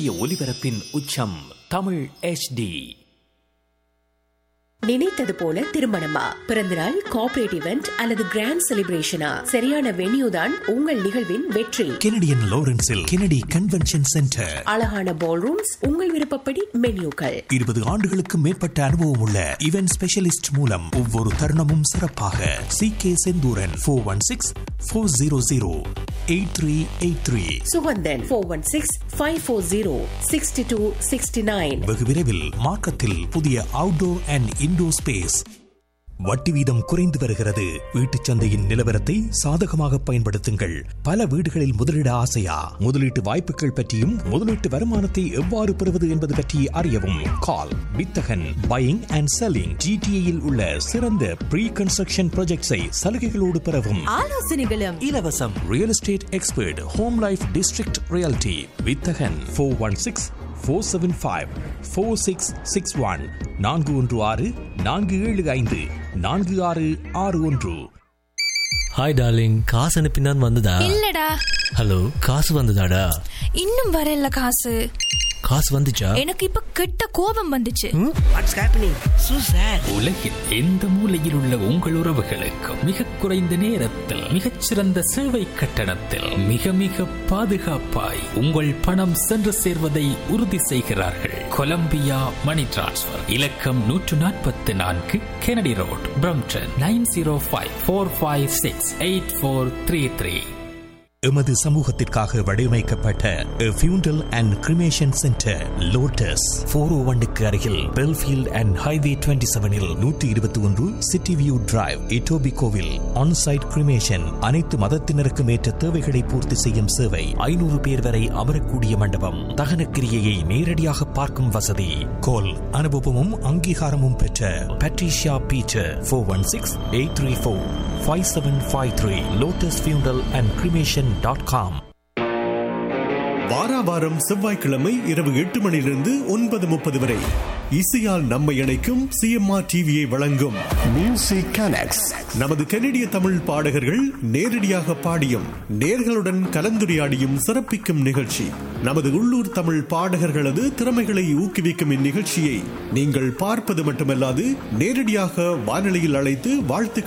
சூரிய ஒளிபரப்பின் உச்சம் தமிழ் HD நினைத்தது போல திருமணமா பிறந்தநாள் கார்ப்பரேட் இவெண்ட் அல்லது கிராண்ட் செலிப்ரேஷனா சரியான வென்யூ தான் உங்கள் நிகழ்வின் வெற்றி கெனடியன் லாரன்ஸில் கெனடி கன்வென்ஷன் சென்டர் அழகான பால் ரூம்ஸ் உங்கள் விருப்பப்படி மென்யூக்கள் இருபது ஆண்டுகளுக்கு மேற்பட்ட அனுபவம் உள்ள இவென்ட் ஸ்பெஷலிஸ்ட் மூலம் ஒவ்வொரு தருணமும் சிறப்பாக C K Senthuran four one six four zero zero eight three eight three Suganthan four one six five four zero sixty two sixty nine வெகு விரைவில் மார்க்கத்தில் புதிய அவுட்டோர் அண்ட் இன்டோர் ஸ்பேஸ் வட்டி வீதம் குறைந்து வருகிறது வீட்டுச் சந்தையின் நிலவரத்தை சாதகமாக பயன்படுத்துங்கள் பல வீடுகளில் முதலீட ஆசையா முதலீட்டு வாய்ப்புகள் பற்றியும் முதலீட்டு வருமானத்தை எவ்வாறு பெறுவது என்பது பற்றி அறியவும் கால் வித்தகன் பையிங் அண்ட் செல்லிங் ஜிடிஏயில் உள்ள சிறந்த ப்ரீ கன்ஸ்ட்ரக்ஷன் ப்ராஜெக்ட்ஸை சலுகைகளோடு பெறவும் ஆலோசனைகளும் இலவசம் real estate expert home life district realty Vithagan four one six four seven five four six six one நான்கு ஒன்று ஆறு நான்கு ஏழு ஐந்து நான்கு ஆறு ஆறு ஒன்று ஹாய் டார்லிங் காசு அனுப்பினான் வந்ததா இல்லடா ஹலோ காசு வந்ததாடா இன்னும் வரல காசு காசு வந்துச்சா எனக்கு இப்ப கெட்ட கோபம் வந்துச்சு உலகில் எந்த மூலையில் உள்ள உங்கள் உறவுகளுக்கு மிக குறைந்த நேரத்தில் மிகச்சிறந்த சேவை கட்டணத்தில் மிக மிக பாதுகாப்பாய் உங்கள் பணம் சென்று சேர்வதை உறுதி செய்கிறார்கள் கொலம்பியா மணி டிரான்ஸ்ஃபர் இலக்கம் நூற்று நாற்பத்தி நான்கு Kennedy road Brampton nine zero five four five six eight four three three எமது சமூகத்திற்காக வடிவமைக்கப்பட்ட funeral and cremation centre lotus four O ஒன்னுக்கு அருகில் பெல்ஃபீல்ட் அண்ட் ஹைவே டுவெண்ட்டி செவனில் நூற்றி இருபத்தி ஒன்று சிட்டி வியூ டிரைவ் இட்டோபி கோவில் ஆன்சைட் கிரிமேஷன் அனைத்து மதத்தினருக்கும் ஏற்ற தேவைகளை பூர்த்தி செய்யும் சேவை ஐநூறு பேர் வரை அமரக்கூடிய மண்டபம் தகனக்கிரியையை நேரடியாக பார்க்கும் வசதி கோல் அனுபவமும் அங்கீகாரமும் பெற்ற Patricia Beecher four one six eight three four five seven five three lotus funeral and cremation dot com வாராவாரம் செவ்வாய்க்கிழமை இரவு எட்டு மணியிலிருந்து ஒன்பது முப்பது வரை இசையால் நம்மை இணைக்கும் சிஎம்ஆர் டிவியை வழங்கும் மியூசிக் கனெக்ட்ஸ் நமது கனடிய தமிழ் பாடகர்கள் நேரடியாக பாடியும் நேர்களுடன் கலந்துரையாடியும் சிறப்பிக்கும் நிகழ்ச்சி நமது உள்ளூர் தமிழ் பாடகர்களது திறமைகளை ஊக்குவிக்கும் இந்நிகழ்ச்சியை நீங்கள் பார்ப்பது மட்டுமல்லாது நேரடியாக வானொலியில் அழைத்து வாழ்த்து